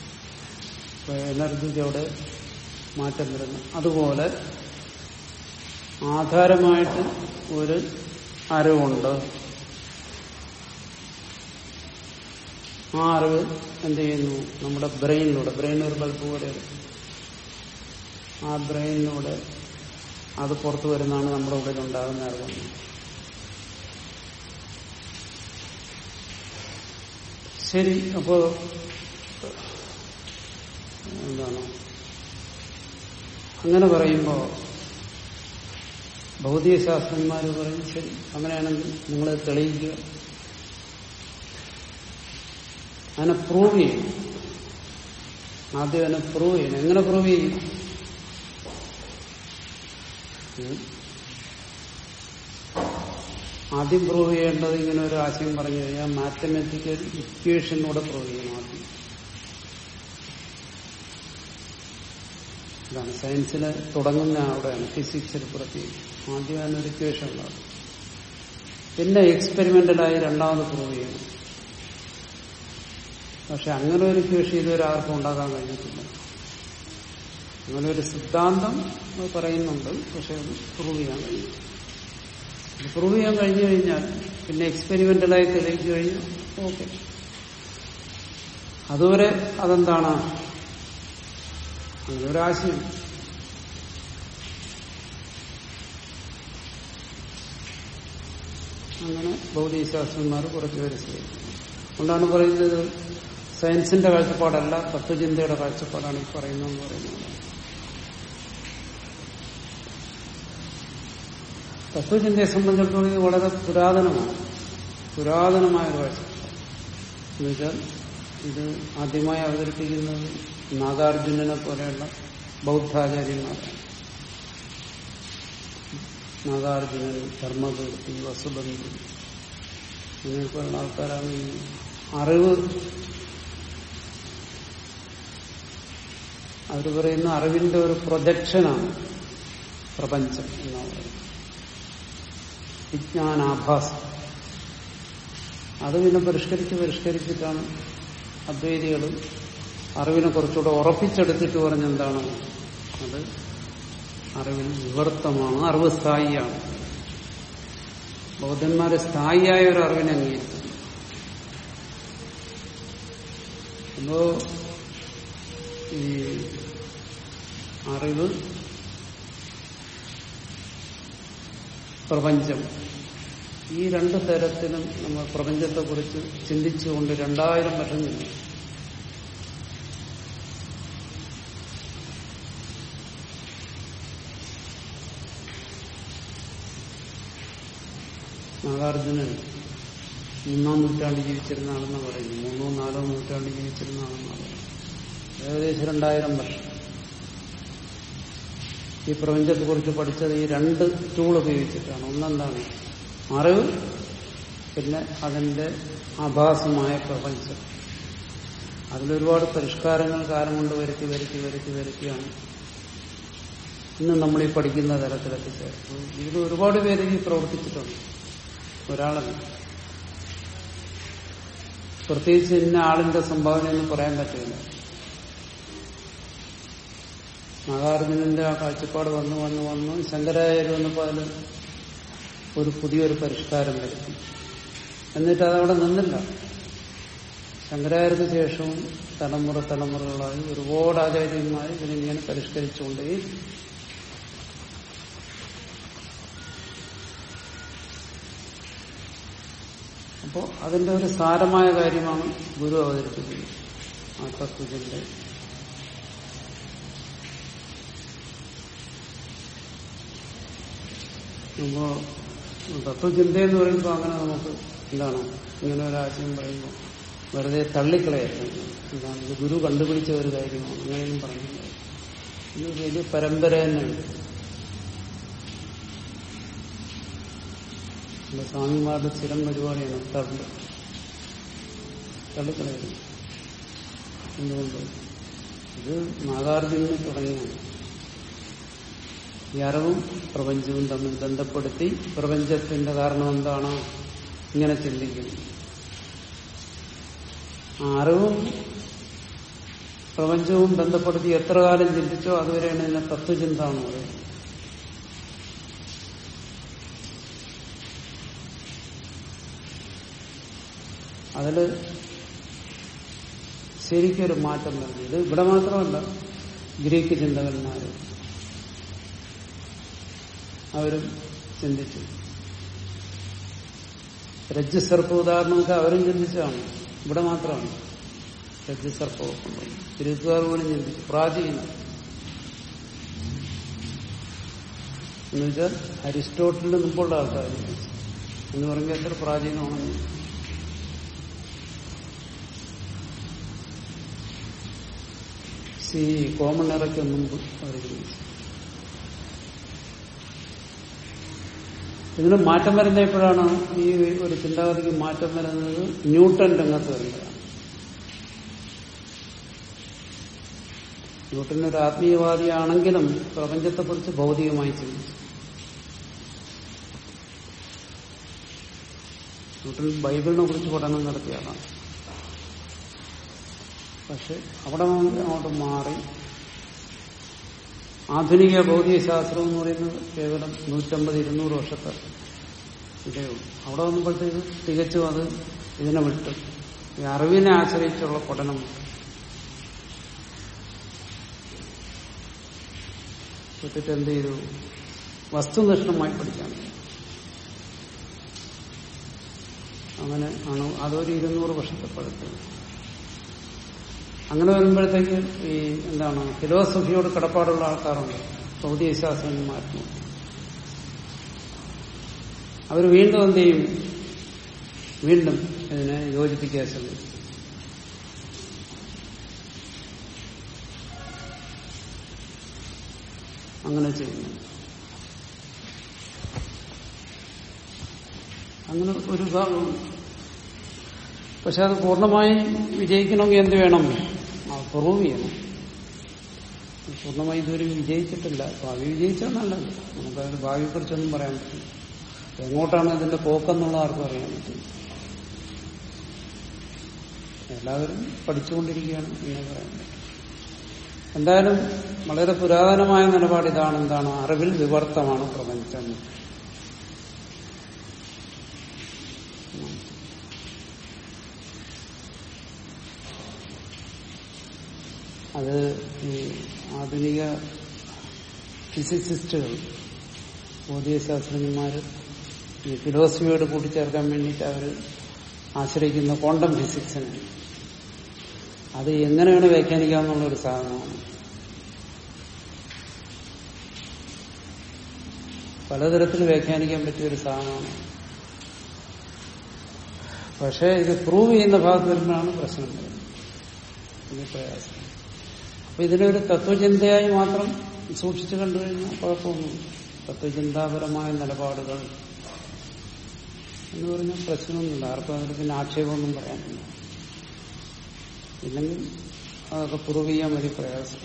എനർജിക്ക് അവിടെ മാറ്റം വരുന്നു അതുപോലെ ആധാരമായിട്ട് ഒരു അറിവുണ്ട് ആ അറിവ് എന്ത് ചെയ്യുന്നു നമ്മുടെ ബ്രെയിനിലൂടെ ബ്രെയിൻ ഒരു ബൾബ് പോലെയാണ് ആ ബ്രെയിനിലൂടെ അത് പുറത്തു വരുന്നതാണ് നമ്മുടെ ഉള്ളിൽ ഉണ്ടാകുന്ന അറിവ് ശരി അപ്പോ എന്താണ് അങ്ങനെ പറയുമ്പോ ഭൗതിക ശാസ്ത്രജ്ഞന്മാർ പറയും ശരി അങ്ങനെയാണെങ്കിൽ നിങ്ങൾ തെളിയിക്കുക അതിനെ പ്രൂവ് ചെയ്യും ആദ്യം അതിനെ പ്രൂവ് ചെയ്യണം എങ്ങനെ പ്രൂവ് ചെയ്യും ഉം. ആദ്യം പ്രൂവ് ചെയ്യേണ്ടത് ഇങ്ങനെ ഒരു ആശയം പറഞ്ഞു കഴിഞ്ഞാൽ മാത്തമാറ്റിക്കൽ ഇക്വേഷനിലൂടെ പ്രൂവ് ചെയ്യണം ആദ്യം ഇതാണ് സയൻസിൽ തുടങ്ങുന്ന അവിടെയാണ് ഫിസിക്സിൽ പ്രത്യേകിച്ച് ആദ്യം അതിനൊരു ഇക്വേഷൻ ഉണ്ടാകും പിന്നെ എക്സ്പെരിമെന്റലായി രണ്ടാമത് പ്രൂവ് ചെയ്യണം പക്ഷെ അങ്ങനെ ഒരു ഇക്വേഷൻ ഇതുവരെ ആർക്കും ഉണ്ടാക്കാൻ കഴിഞ്ഞിട്ടില്ല അങ്ങനെ ഒരു സിദ്ധാന്തം അത് പറയുന്നുണ്ട് പക്ഷെ അത് പ്രൂവ് ചെയ്യാൻ കഴിയും ഇത് പ്രൂവ് ചെയ്യാൻ കഴിഞ്ഞു കഴിഞ്ഞാൽ പിന്നെ എക്സ്പെരിമെന്റലായി തെളിയിച്ചു കഴിഞ്ഞാൽ ഓക്കെ അതുവരെ അതെന്താണ് അങ്ങനെ ഒരാശയം അങ്ങനെ ഭൗതികശാസ്ത്രന്മാർ കുറച്ചുപേര് സ്വീകരിച്ചു അതുകൊണ്ടാണ് പറയുന്നത് സയൻസിന്റെ കാഴ്ചപ്പാടല്ല തത്വചിന്തയുടെ കാഴ്ചപ്പാടാണ് ഈ പറയുന്നതെന്ന് പറയുന്നത് തത്വചിന്തയെ സംബന്ധിച്ചിടത്തോളം ഇത് വളരെ പുരാതനമാണ് പുരാതനമായ ഒരു കാഴ്ചപ്പാട് എന്നുവെച്ചാൽ ഇത് ആദ്യമായി അവതരിപ്പിക്കുന്നത് നാഗാർജുനനെ പോലെയുള്ള ബൗദ്ധാചാര്യന്മാരാണ് നാഗാർജുനൻ ധർമ്മകീർത്തി വസുബന്ധു ഇങ്ങനെയൊക്കെയുള്ള ആൾക്കാരാണ് ഈ അറിവ് അവർ പറയുന്ന അറിവിന്റെ ഒരു പ്രൊജക്ഷനാണ് പ്രപഞ്ചം എന്നാണ് പറയുന്നത് വിജ്ഞാനാഭാസം അത് പിന്നെ പരിഷ്കരിച്ച് പരിഷ്കരിച്ചിട്ടാണ് അദ്വൈതികൾ അറിവിനെ കുറച്ചുകൂടെ ഉറപ്പിച്ചെടുത്തിട്ട് പറഞ്ഞെന്താണ് അത് അറിവിൽ വിവർത്തമാണ് അറിവ് സ്ഥായിയാണ് ബൗദ്ധന്മാരെ സ്ഥായിയായ ഒരു അറിവിനെ അംഗീകരിക്കുന്നു അപ്പോ ഈ അറിവ് പ്രപഞ്ചം ഈ രണ്ട് തരത്തിലും നമ്മൾ പ്രപഞ്ചത്തെക്കുറിച്ച് ചിന്തിച്ചുകൊണ്ട് രണ്ടായിരം വർഷം ചിന്തി നാഗാർജുനൻ മൂന്നാം നൂറ്റാണ്ട് ജീവിച്ചിരുന്ന ആളെന്ന് പറയുന്നു മൂന്നോ നാലോ നൂറ്റാണ്ട് ജീവിച്ചിരുന്ന ആളെന്ന് പറയുന്നു ഏകദേശം രണ്ടായിരം വർഷം ഈ പ്രപഞ്ചത്തെക്കുറിച്ച് പഠിച്ചത് ഈ രണ്ട് ടൂൾ ഉപയോഗിച്ചിട്ടാണ് ഒന്നെന്താണ് അറിവ് പിന്നെ അതിന്റെ ആഭാസമായ പ്രപഞ്ചം അതിലൊരുപാട് പരിഷ്കാരങ്ങൾ കാലം കൊണ്ട് വരുത്തി വരുത്തി വരുത്തി വരുത്തിയാണ് ഇന്ന് നമ്മൾ ഈ പഠിക്കുന്ന തരത്തിലൊക്കെ ചേർത്ത് ഇതിൽ ഒരുപാട് പേര് ഈ പ്രവർത്തിച്ചിട്ടുണ്ട് ഒരാളല്ല പ്രത്യേകിച്ച് ഇന്ന ആളിന്റെ സംഭാവന എന്ന് പറയാൻ പറ്റില്ല നാഗാർജുനന്റെ ആ കാഴ്ചപ്പാട് വന്നു വന്നു വന്നു ശങ്കരാചാര്യ വന്നപ്പോൾ അതിൽ ഒരു പുതിയൊരു പരിഷ്കാരം വരുത്തി എന്നിട്ട് അതവിടെ നിന്നില്ല ശങ്കരാചാര്യക്ക് ശേഷവും തലമുറ തലമുറകളായി ഒരുപാട് ആചാര്യന്മാർ ഇതിനിങ്ങനെ പരിഷ്കരിച്ചുകൊണ്ടേ അപ്പോൾ അതിന്റെ ഒരു സാരമായ കാര്യമാണ് ഗുരു അവതരിപ്പിക്കുന്നത് ആ തത്വത്തിന്റെ അപ്പോ തത്വചിന്ത എന്ന് പറയുമ്പോൾ അങ്ങനെ നമുക്ക് എന്താണ് ഇങ്ങനെ ഒരു ആശയം പറയുമ്പോൾ വെറുതെ തള്ളിക്കളയല്ല എന്താണ് ഇത് ഗുരു കണ്ടുപിടിച്ച ഒരു കാര്യമാണ് അങ്ങനെയും പറയുന്നത് ഇത് വലിയ പരമ്പര തന്നെയുണ്ട് നമ്മുടെ സ്വാമിമാരുടെ സ്ഥിരം പരിപാടിയാണ് തള്ളു തള്ളിക്കളയുന്നത് എന്തുകൊണ്ട് ഇത് നാഗാർജുനന് തുടങ്ങിയാണ് ഈ അറിവും പ്രപഞ്ചവും തമ്മിൽ ബന്ധപ്പെടുത്തി പ്രപഞ്ചത്തിന്റെ കാരണം എന്താണ് ഇങ്ങനെ ചിന്തിക്കുന്നു ആ അറിവും പ്രപഞ്ചവും ബന്ധപ്പെടുത്തി എത്ര കാലം ചിന്തിച്ചോ അതുവരെയാണ് ഇതിനെ തത്വചിന്ത എന്ന് പറയുന്നത് അതില് ശരിക്കൊരു മാറ്റം വരുന്നു ഇത് ഇവിടെ മാത്രമല്ല ഗ്രീക്ക് ചിന്തകന്മാര് അവരും ചിന്തിച്ചു രജ്ജുസർപ്പ ഉദാഹരണമൊക്കെ അവരും ചിന്തിച്ചതാണ് ഇവിടെ മാത്രമാണ് രജ്ജുസർപ്പമൊക്കെ കൊണ്ടുവന്നത് ഗ്രീക്കുകാർ പോലും ചിന്തിച്ചു പ്രാചീനം എന്ന് വെച്ചാൽ അരിസ്റ്റോട്ടലിന് മുമ്പുള്ള ആൾക്കാർ ചിന്തിച്ചു എന്ന് പറഞ്ഞാൽ എത്ര പ്രാചീനമാണെന്ന് സി കോമൺ ഇറയ്ക്ക് മുമ്പ് അവർ ചിന്തിച്ചു ഇതിന് മാറ്റം വരുന്ന എപ്പോഴാണ് ഈ ഒരു ചിന്താഗതിക്ക് മാറ്റം വരുന്നത് ന്യൂട്ടൺ രംഗത്ത് വരുന്നതാണ് ന്യൂട്ടൻ ഒരു ആത്മീയവാദിയാണെങ്കിലും പ്രപഞ്ചത്തെക്കുറിച്ച് ഭൗതികമായി ചിന്തിച്ചു ന്യൂട്ടൻ ബൈബിളിനെ കുറിച്ച് പഠനം നടത്തിയ ആളാണ് പക്ഷെ അവിടെ നിന്ന് അങ്ങോട്ട് മാറി ആധുനിക ഭൗതിക ശാസ്ത്രം എന്ന് പറയുന്നത് കേവലം നൂറ്റമ്പത് ഇരുന്നൂറ് വർഷത്തെ ഇതേ ഉള്ളൂ അവിടെ വന്നപ്പോഴത്തേക്ക് തികച്ചും അത് ഇതിനെ വിട്ടു ഈ അറിവിനെ ആശ്രയിച്ചുള്ള പഠനം വിട്ടു വിട്ടിട്ട് എന്ത് ചെയ്തു വസ്തുനിഷ്ഠമായി പഠിക്കാൻ അങ്ങനെ ആണ് അതൊരു ഇരുന്നൂറ് വർഷത്തെ പഴക്കം അങ്ങനെ വരുമ്പോഴത്തേക്ക് ഈ എന്താണ് ഫിലോസഫിയോട് കടപ്പാടുള്ള ആൾക്കാരുണ്ട് ഭൗതിക ശാസ്ത്രജ്ഞന്മാരും അവർ വീണ്ടും എന്ത് ചെയ്യും വീണ്ടും ഇതിനെ യോജിപ്പിക്കാൻ ശ്രമിക്കും അങ്ങനെ ചെയ്യുന്നു അങ്ങനെ ഒരു ഭാഗമുണ്ട് പക്ഷെ അത് പൂർണ്ണമായി വിജയിക്കണമെങ്കിൽ എന്ത് വേണം ആ പ്രൂവ് ചെയ്യണം പൂർണ്ണമായി ഇതുവരെ വിജയിച്ചിട്ടില്ല ഭാവി വിജയിച്ചാൽ നല്ലത് നമുക്കതിന് ഭാവിയെക്കുറിച്ചൊന്നും പറയാൻ പറ്റില്ല എങ്ങോട്ടാണ് ഇതിന്റെ പോക്കെന്നുള്ള ആർക്കും അറിയാൻ പറ്റും എല്ലാവരും പഠിച്ചുകൊണ്ടിരിക്കുകയാണ് എന്ന് പറയാൻ പറ്റും എന്തായാലും വളരെ പുരാതനമായ നിലപാട് ഇതാണ് എന്താണ് അറിവിൽ വിവർത്തമാണ് പ്രപഞ്ചം അത് ഈ ആധുനിക ഫിസിസിസ്റ്റുകൾ ഭൗതികശാസ്ത്രജ്ഞന്മാർ ഈ ഫിലോസഫിയോട് കൂട്ടിച്ചേർക്കാൻ വേണ്ടിയിട്ട് അവർ ആശ്രയിക്കുന്ന ക്വാണ്ടം ഫിസിക്സിനെ അത് എങ്ങനെയാണ് വ്യാഖ്യാനിക്കാമെന്നുള്ള ഒരു സാധനമാണ് പലതരത്തിൽ വ്യാഖ്യാനിക്കാൻ പറ്റിയ ഒരു സാധനമാണ് പക്ഷേ ഇത് പ്രൂവ് ചെയ്യുന്ന ഭാഗത്ത് വരുമ്പോഴാണ് പ്രശ്നം വരുന്നത് ഇത് പ്രയാസം അപ്പൊ ഇതിനൊരു തത്വചിന്തയായി മാത്രം സൂക്ഷിച്ചു കണ്ടു കഴിഞ്ഞാൽ കുഴപ്പമൊന്നുമില്ല തത്വചിന്താപരമായ നിലപാടുകൾ എന്ന് പറഞ്ഞാൽ പ്രശ്നമൊന്നുമില്ല ആർക്കും അതിന് പിന്നെ ആക്ഷേപമൊന്നും പറയാനില്ല ഇല്ലെങ്കിൽ അതൊക്കെ പ്രൂവ് ചെയ്യാൻ വലിയ പ്രയാസം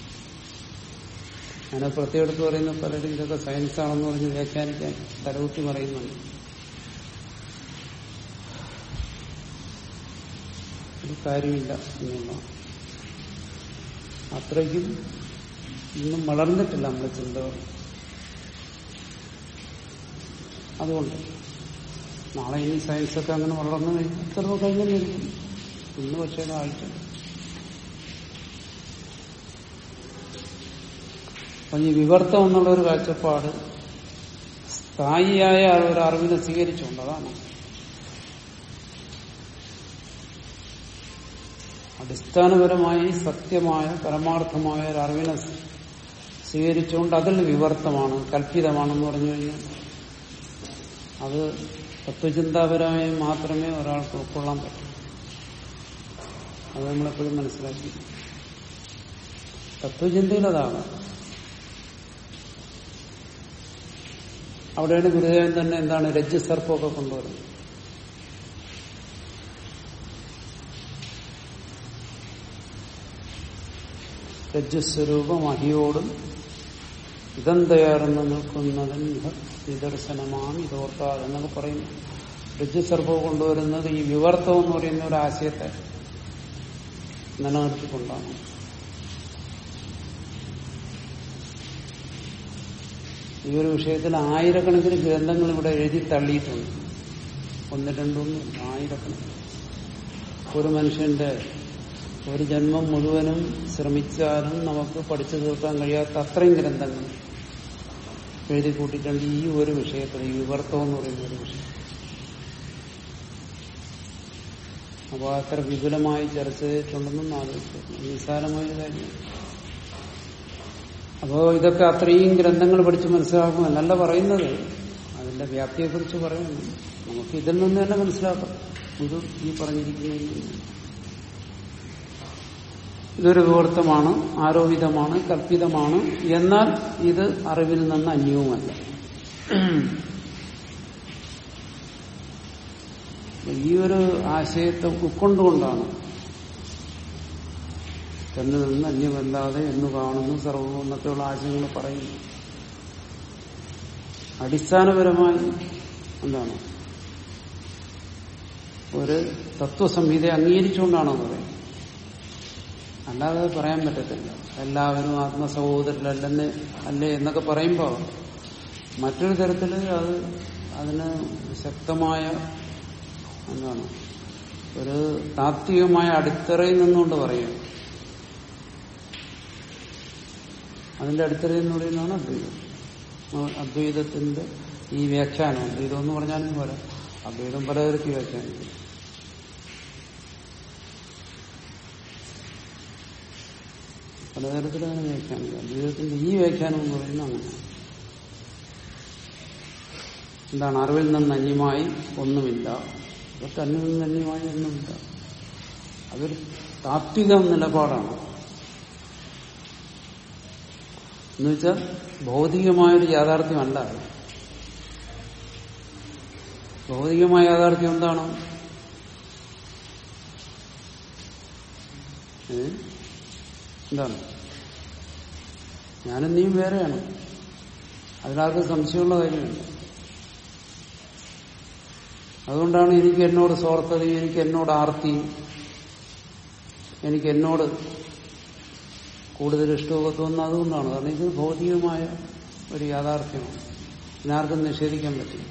ഞാൻ പ്രത്യേകത്ത് പറയുന്ന പലരും ഇതൊക്കെ സയൻസ് ആണെന്ന് പറഞ്ഞ് വ്യാഖ്യാനിക്കാൻ തലകുത്തി മറിയുന്നുണ്ട് ഒരു കാര്യമില്ല എന്നുള്ള അത്രയ്ക്കും ഇന്നും വളർന്നിട്ടില്ല നമ്മുടെ ചിന്തകൾ അതുകൊണ്ട് നാളെ ഇനി സയൻസൊക്കെ അങ്ങനെ വളർന്നു കഴിഞ്ഞാൽ ചിലപ്പോൾ കഴിഞ്ഞിരിക്കും ഇന്ന് പക്ഷേ ആയിട്ടില്ല അപ്പൊ ഈ വിവർത്തം എന്നുള്ള ഒരു കാഴ്ചപ്പാട് സ്ഥായിയായ ഒരു അറിവിനെ സ്വീകരിച്ചുകൊണ്ട് അതാണ് അടിസ്ഥാനപരമായി സത്യമായ പരമാർത്ഥമായ ഒരു അറിവിനെ സ്വീകരിച്ചുകൊണ്ട് അതിൽ വിവർത്തമാണ് കല്പിതമാണെന്ന് പറഞ്ഞു കഴിഞ്ഞാൽ അത് തത്വചിന്താപരമായി മാത്രമേ ഒരാൾക്ക് ഉൾക്കൊള്ളാൻ പറ്റൂ അത് നമ്മളെപ്പോഴും മനസ്സിലാക്കി തത്വചിന്തയിൽ അതാണ് അവിടെയാണ് ഗുരുദേവൻ തന്നെ എന്താണ് രജ്ജുസർപ്പമൊക്കെ കൊണ്ടുവരുന്നത് രജ്ജുസ്വരൂപം അഹിയോടും ഇതം തയ്യാറെന്ന് നിൽക്കുന്നതിന് നിദർശനമാണ് ഇതോർക്കാതെ എന്നൊക്കെ പറയുന്നു രജ്ജുസർപ്പവും കൊണ്ടുവരുന്നത് ഈ വിവർത്തം എന്ന് പറയുന്ന ഒരു ആശയത്തെ നിലനിർത്തിക്കൊണ്ടാണ് ഈ ഒരു വിഷയത്തിൽ ആയിരക്കണക്കിന് ഗ്രന്ഥങ്ങൾ ഇവിടെ എഴുതി തള്ളിയിട്ടുണ്ട് ഒന്ന് രണ്ടൊന്നും ആയിരക്കണക്കിന് ഒരു മനുഷ്യന്റെ ഒരു ജന്മം മുഴുവനും ശ്രമിച്ചാലും നമുക്ക് പഠിച്ചു തീർക്കാൻ കഴിയാത്ത അത്രയും ഗ്രന്ഥങ്ങൾ എഴുതി കൂട്ടിയിട്ടുണ്ട് ഈ ഒരു വിഷയത്തിൽ ഈ വിവർത്തം എന്ന് പറയുന്ന ഒരു വിഷയം അപ്പോൾ അത്ര വിപുലമായി ചർച്ച ചെയ്തിട്ടുണ്ടെന്നും ആലോചിച്ചു നിസ്സാരമായ കാര്യം അപ്പോ ഇതൊക്കെ അത്രയും ഗ്രന്ഥങ്ങൾ പഠിച്ച് മനസ്സിലാക്കുമെന്നല്ല പറയുന്നത് അതിന്റെ വ്യാപ്തിയെക്കുറിച്ച് പറയുന്നു നമുക്ക് ഇതിൽ നിന്ന് തന്നെ മനസ്സിലാക്കാം ഇത് ഈ പറഞ്ഞിരിക്കുന്നതിൽ നിന്ന് ഇതൊരു വിവർത്തമാണ് ആരോപിതമാണ് കൽപ്പിതമാണ് എന്നാൽ ഇത് അറിവിൽ നിന്ന് അന്യവുമല്ല ഈ ഒരു ആശയത്തെ ഉൾക്കൊണ്ടുകൊണ്ടാണ് തന്നെ നിന്ന് അന്യമല്ലാതെ എന്ന് കാണുന്നു സർവം എന്നൊക്കെയുള്ള ആശയങ്ങൾ പറയുന്നു അടിസ്ഥാനപരമായി എന്താണ് ഒരു തത്വസംഹിത അംഗീകരിച്ചുകൊണ്ടാണോ പറയുന്നത് അല്ലാതെ അത് പറയാൻ പറ്റത്തില്ല എല്ലാവരും ആത്മസഹോദരരല്ലെന്ന് അല്ലേ എന്നൊക്കെ പറയുമ്പോൾ മറ്റൊരു തരത്തിൽ അത് അതിന് ശക്തമായ എന്താണ് ഒരു താത്വികമായ അടിത്തറയിൽ നിന്നുകൊണ്ട് പറയും അതിന്റെ അടിത്തറയിൽ എന്ന് പറയുന്നതാണ് അദ്വൈതം അദ്വൈതത്തിന്റെ ഈ വ്യാഖ്യാനം അദ്വൈതം എന്ന് പറഞ്ഞാലും പോലെ അദ്വൈതം പലതരത്തിൽ വ്യാഖ്യാനിക്കും പലതരത്തിൽ അങ്ങനെ വ്യാഖ്യാനിക്കാം അദ്വൈതത്തിന്റെ ഈ വ്യാഖ്യാനം എന്ന് പറയുന്നത് അങ്ങനെ എന്താണ് അറിവിൽ നിന്ന് അന്യമായി ഒന്നുമില്ല ഇതൊക്കെ അന്യം നിന്ന് അന്യമായി ഒന്നുമില്ല അതൊരു താത്വിക നിലപാടാണ് എന്നുവെച്ചാൽ ഭൗതികമായൊരു യാഥാർത്ഥ്യമല്ല അത് ഭൗതികമായ യാഥാർത്ഥ്യം എന്താണ് ഏ? എന്താണ് ഞാനും നീയും വേറെയാണ് അതിലാർക്കും സംശയമുള്ള കാര്യമില്ല അതുകൊണ്ടാണ് എനിക്ക് എന്നോട് സ്വാർത്ഥതയും എനിക്ക് എന്നോട് ആർത്തിയും എനിക്ക് എന്നോട് കൂടുതൽ ഇഷ്ടമൊക്കെ തോന്നുന്നത് അതുകൊണ്ടാണ് കാരണം ഇത് ഭൗതികമായ ഒരു യാഥാർത്ഥ്യമാണ് ഇതിനാർക്കും നിഷേധിക്കാൻ പറ്റില്ല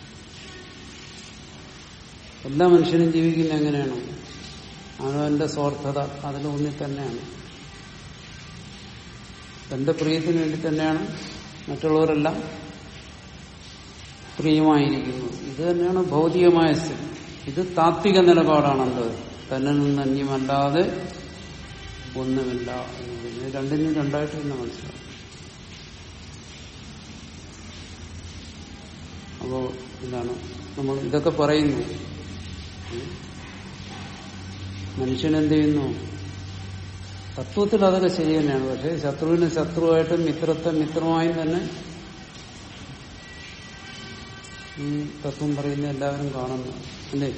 എല്ലാ മനുഷ്യനും ജീവിക്കുന്ന എങ്ങനെയാണ് അവനവന്റെ സ്വാർത്ഥത അതിലൊന്നിൽ തന്നെയാണ് തന്റെ പ്രിയത്തിന് വേണ്ടി തന്നെയാണ് മറ്റുള്ളവരെല്ലാം പ്രിയമായിരിക്കുന്നത് ഇത് തന്നെയാണ് ഭൗതികമായ സ്ഥിതി ഇത് താത്വിക നിലപാടാണെന്ത് തന്നെ നിന്ന് അന്യമല്ലാതെ ഒന്നുമില്ല എന്ന് പറയുന്നത് രണ്ടിനും രണ്ടായിട്ട് തന്നെ മനസ്സിലാവും അപ്പോ എന്താണ് നമ്മൾ ഇതൊക്കെ പറയുന്നു ഉം. മനുഷ്യൻ എന്ത് ചെയ്യുന്നു തത്വത്തിൽ അതൊക്കെ ശരി തന്നെയാണ് പക്ഷെ ശത്രുവിന് ശത്രുവായിട്ടും മിത്രത്തെ മിത്രമായും തന്നെ ഈ തത്വം പറയുന്ന എല്ലാവരും കാണുന്നു അല്ലേ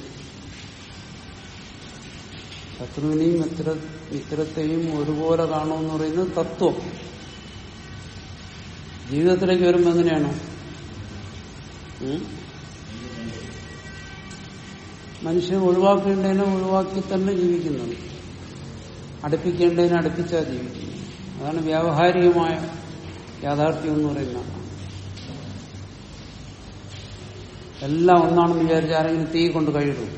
ശത്രുവിനെയും മിത്ര മിത്രത്തെയും ഒരുപോലെ കാണുമെന്ന് പറയുന്നത് തത്വം ജീവിതത്തിലേക്ക് വരുമ്പോൾ എങ്ങനെയാണ് ഉം? മനുഷ്യൻ ഒഴിവാക്കേണ്ടതിനെ ഒഴിവാക്കി തന്നെ ജീവിക്കുന്നത് അടുപ്പിക്കേണ്ടതിനെ അടുപ്പിച്ചാ ജീവിക്കുന്നത് അതാണ് വ്യാവഹാരികമായ യാഥാർത്ഥ്യം എന്ന് പറയുന്നത് എല്ലാം ഒന്നാണെന്ന് വിചാരിച്ച് ആരെങ്കിലും തീ കൊണ്ട് കഴിയിടും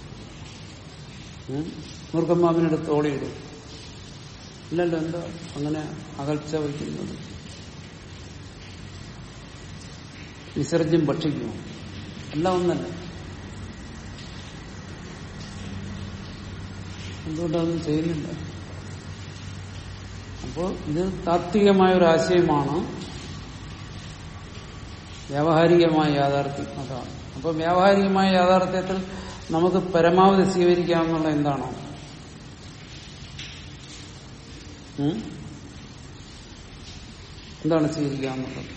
മൂർഖമ്മാവിനെടുത്ത് ഓടിയിടും ഇല്ലല്ലോ എന്താ അങ്ങനെ അകൽച്ച വയ്ക്കുന്നത് വിസർജ്യം ഭക്ഷിക്കുമോ എല്ലാം ഒന്നല്ല എന്തുകൊണ്ടതൊന്നും ചെയ്യുന്നില്ല അപ്പോൾ ഇത് താത്വികമായ ഒരു ആശയമാണ് വ്യാവഹാരികമായ യാഥാർത്ഥ്യം അതാണ് അപ്പോൾ വ്യാവഹാരികമായ യാഥാർത്ഥ്യത്തിൽ നമുക്ക് പരമാവധി സ്വീകരിക്കാമെന്നുള്ള എന്താണോ ഉം? എന്താണ് സ്വീകരിക്കാമെന്നുള്ളത്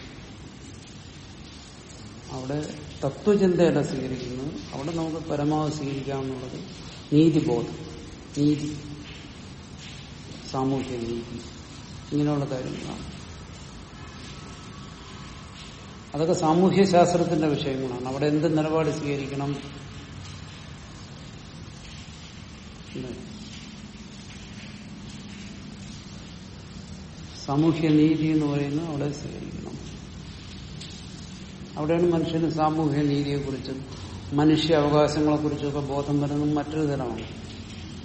അവിടെ തത്വചിന്തയല്ല സ്വീകരിക്കുന്നത് അവിടെ നമുക്ക് പരമാവധി സ്വീകരിക്കാമെന്നുള്ളത് നീതിബോധം നീതി സാമൂഹ്യ നീതി ഇങ്ങനെയുള്ള കാര്യങ്ങളാണ് അതൊക്കെ സാമൂഹ്യ ശാസ്ത്രത്തിന്റെ വിഷയങ്ങളാണ് അവിടെ എന്ത് നിലപാട് സ്വീകരിക്കണം ഇല്ലേ? സാമൂഹ്യ നീതി എന്ന് പറയുന്നത് അവിടെ സ്വീകരിക്കണം അവിടെയാണ് മനുഷ്യന് സാമൂഹ്യ നീതിയെക്കുറിച്ചും മനുഷ്യ അവകാശങ്ങളെക്കുറിച്ചൊക്കെ ബോധം വരുന്നത് മറ്റൊരു തരമാണ്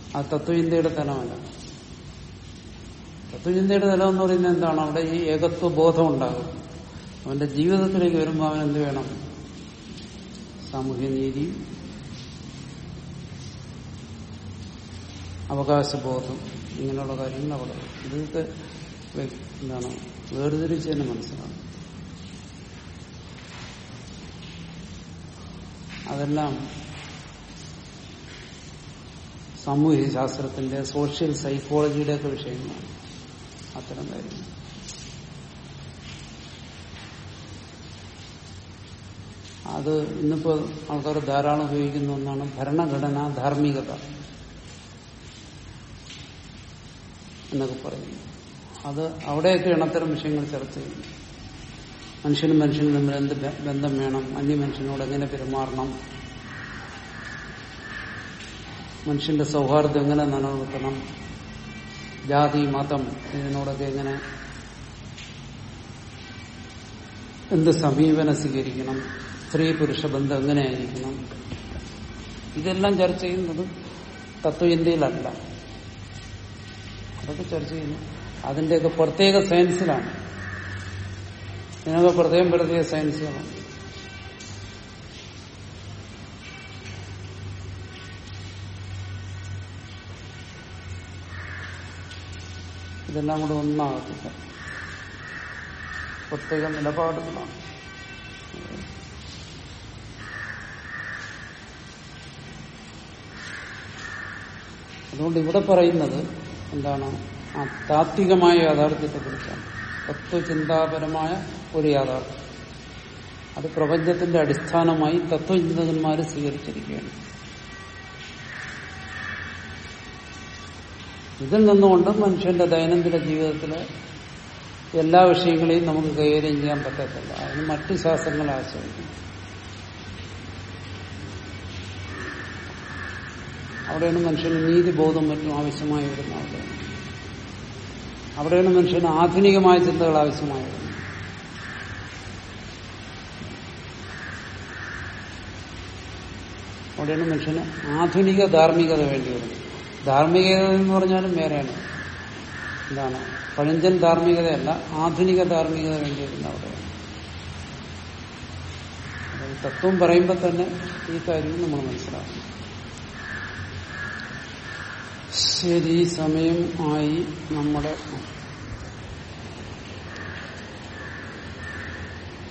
ആ തത്വചിന്തയുടെ തലമല്ല തത്വചിന്തയുടെ തലം എന്ന് പറയുന്നത് എന്താണ് അവിടെ ഈ ഏകത്വ ബോധം ഉണ്ടാകും അവന്റെ ജീവിതത്തിലേക്ക് വരുമ്പോൾ അവൻ എന്ത് വേണം സാമൂഹ്യ നീതി അവകാശബോധം ഇങ്ങനെയുള്ള കാര്യങ്ങൾ അവിടെ ഇതൊക്കെ വെ- എന്താണ് വേർതിരിച്ച് തന്നെ മനസ്സിലാവും അതെല്ലാം സാമൂഹ്യ ശാസ്ത്രത്തിന്റെ സോഷ്യൽ സൈക്കോളജിയുടെ ഒക്കെ വിഷയങ്ങളാണ് അത്തരം കാര്യങ്ങൾ അത് ഇന്നിപ്പോ ആൾക്കാർ ധാരാളം ഉപയോഗിക്കുന്ന ഒന്നാണ് ഭരണഘടന ധാർമ്മികത എന്നൊക്കെ പറയുന്നു അത് അവിടെയൊക്കെയാണ് അത്തരം വിഷയങ്ങൾ ചർച്ച ചെയ്യുന്നത് മനുഷ്യനും മനുഷ്യനും തമ്മിൽ എന്ത് ബ- ബന്ധം വേണം അന്യ മനുഷ്യനോട് എങ്ങനെ പെരുമാറണം മനുഷ്യന്റെ സൗഹാർദ്ദം എങ്ങനെ നിലനിർത്തണം ജാതി മതം ഇതിനോടൊക്കെ എങ്ങനെ എന്ത് സമീപനം സ്വീകരിക്കണം സ്ത്രീ പുരുഷ ബന്ധം എങ്ങനെയായിരിക്കണം ഇതെല്ലാം ചർച്ച ചെയ്യുന്നത് തത്വചിന്തയിലല്ല അതൊക്കെ ചർച്ച ചെയ്യുന്നു അതിന്റെയൊക്കെ പ്രത്യേക സയൻസിലാണ് ഇതിനൊക്കെ പ്രത്യേകം പ്രത്യേക സയൻസുകളാണ് ഇതെല്ലാം കൂടെ ഒന്നാകത്തില്ല പ്രത്യേക നിലപാടുകളാണ് അതുകൊണ്ട് ഇവിടെ പറയുന്നത് എന്താണ് ആ താത്വികമായ യാഥാർത്ഥ്യത്തെക്കുറിച്ചാണ് തത്വചിന്താപരമായ ഒരു യാഥാർത്ഥ്യം അത് പ്രപഞ്ചത്തിന്റെ അടിസ്ഥാനമായി തത്വചിന്തകന്മാർ സ്വീകരിച്ചിരിക്കുകയാണ് ഇതിൽ നിന്നുകൊണ്ട് മനുഷ്യന്റെ ദൈനംദിന ജീവിതത്തിലെ എല്ലാ വിഷയങ്ങളെയും നമുക്ക് കൈകാര്യം ചെയ്യാൻ പറ്റത്തില്ല അതിന് മറ്റു ശാസ്ത്രങ്ങളെ ആശ്രയിക്കും അവിടെയാണ് മനുഷ്യന് നീതിബോധം മറ്റും ആവശ്യമായി വരുന്നത് അവിടെയാണ് അവിടെയാണ് മനുഷ്യന് ആധുനികമായ ചിന്തകൾ ആവശ്യമായി വരുന്നത് അവിടെയാണ് മനുഷ്യന് ആധുനിക ധാർമ്മികത വേണ്ടി വരുന്നത് ധാർമ്മികത എന്ന് പറഞ്ഞാലും വേറെയാണ് എന്താണ് പഴഞ്ചൻ ധാർമ്മികതയല്ല ആധുനിക ധാർമ്മികത വേണ്ടി വരുന്ന അവിടെയാണ് അതായത് തത്വം പറയുമ്പോൾ തന്നെ ഈ കാര്യം നമ്മൾ മനസ്സിലാക്കണം ശരി സമയം ആയി നമ്മുടെ